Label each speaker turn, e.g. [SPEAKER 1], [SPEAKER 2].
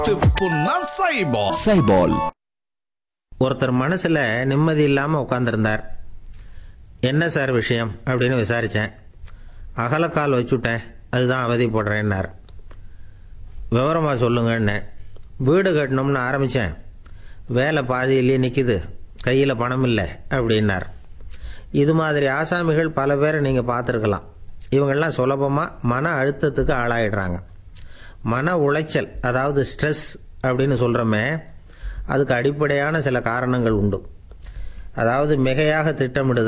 [SPEAKER 1] புண்ணா சைபால்
[SPEAKER 2] சைபால்
[SPEAKER 3] ஒருத்தர் மனசில் நிம்மதி இல்லாமல் உட்காந்துருந்தார் என்ன சார் விஷயம் அப்படின்னு விசாரித்தேன் அகலக்கால் வச்சுட்டேன் அதுதான் அவதிப்படுறேன்னார் விவரமாக சொல்லுங்கன்னு வீடு கட்டணும்னு ஆரம்பித்தேன் வேலை பாதியிலேயே நிற்கிது கையில் பணம் இல்லை அப்படின்னார் இது மாதிரி ஆசாமிகள் பல பேரை நீங்கள் பார்த்துருக்கலாம் இவங்கெல்லாம் சுலபமாக மன அழுத்தத்துக்கு ஆளாயிடுறாங்க மன உளைச்சல் அதாவது ஸ்ட்ரெஸ் அப்படின்னு சொல்கிறோமே அதுக்கு அடிப்படையான சில காரணங்கள் உண்டு அதாவது மிகையாக திட்டமிடுதல்